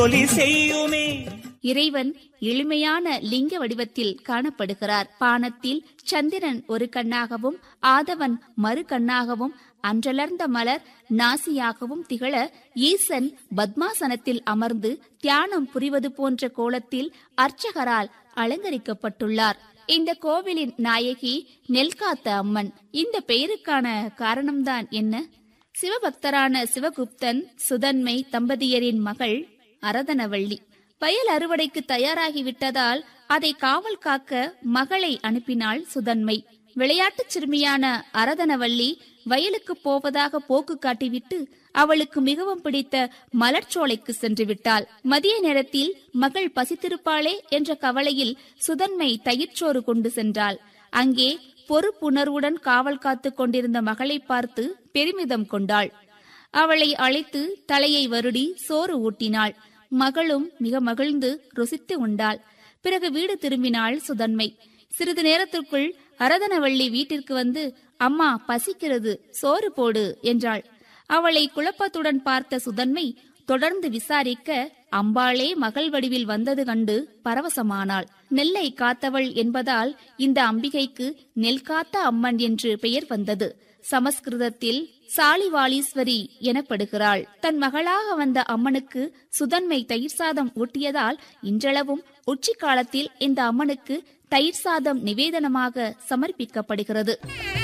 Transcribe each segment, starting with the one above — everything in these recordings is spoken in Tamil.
ஒலி செய்யுமே இறைவன் எளிமையான லிங்க வடிவத்தில் காணப்படுகிறார் பானத்தில் சந்திரன் ஒரு கண்ணாகவும் ஆதவன் மறு கண்ணாகவும் அன்றலர்ந்த மலர் நாசியாகவும் திகழ ஈசன் பத்மாசனத்தில் அமர்ந்து தியானம் புரிவது போன்ற கோலத்தில் அர்ச்சகரால் அலங்கரிக்கப்பட்டுள்ளார் இந்த கோவிலின் நாயகி நெல்காத்த அம்மன் இந்த பெயருக்கான காரணம்தான் என்ன சிவபக்தரான சிவகுப்தன் சுதன்மை தம்பதியரின் மகள் அரதனவள்ளி வயல் அறுவடைக்கு தயாராகி விட்டதால் அதை காவல் காக்க மகளை அனுப்பினாள் சுதன்மை விளையாட்டுச் சிறுமியான அரதனவள்ளி வயலுக்கு போவதாக போக்கு காட்டிவிட்டு அவளுக்கு மிகவும் பிடித்த மலர்ச்சோலைக்கு சென்று விட்டாள் மதிய நேரத்தில் மகள் பசித்திருப்பாளே என்ற கவலையில் சுதன்மை தயிர்ச்சோறு கொண்டு சென்றாள் அங்கே பொறுப்புணர்வுடன் காவல் காத்துக் கொண்டிருந்த மகளை பார்த்து பெருமிதம் கொண்டாள் அவளை அழைத்து தலையை வருடி சோறு ஊட்டினாள் மகளும் மிக மகிழ்ந்து ருசித்து உண்டாள் பிறகு வீடு திரும்பினாள் சுதன்மை சிறிது நேரத்திற்குள் அரதனவள்ளி வீட்டிற்கு வந்து அம்மா பசிக்கிறது சோறு போடு என்றாள் அவளை குழப்பத்துடன் பார்த்த சுதன்மை தொடர்ந்து விசாரிக்க அம்பாளே மகள் வடிவில் வந்தது கண்டு பரவசமானாள் நெல்லை காத்தவள் என்பதால் இந்த அம்பிகைக்கு நெல் காத்த அம்மன் என்று பெயர் வந்தது சமஸ்கிருதத்தில் சாலிவாலீஸ்வரி எனப்படுகிறாள் தன் மகளாக வந்த அம்மனுக்கு சுதன்மை தயிர் சாதம் ஊட்டியதால் இன்றளவும் உச்சி காலத்தில் இந்த அம்மனுக்கு தயிர் சாதம் நிவேதனமாக சமர்ப்பிக்கப்படுகிறது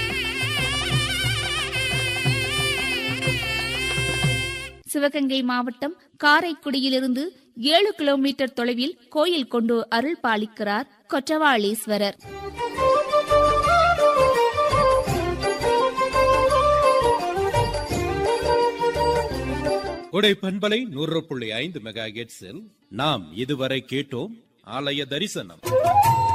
சிவகங்கை மாவட்டம் காரைக்குடியிலிருந்து ஏழு கிலோமீட்டர் தொலைவில் கோயில் கொண்டு அருள் பாலிக்கிறார் கொற்றவாளீஸ்வரர் கொடை பண்பலை நூறு புள்ளி ஐந்து மெகா நாம் இதுவரை கேட்டோம் ஆலய தரிசனம்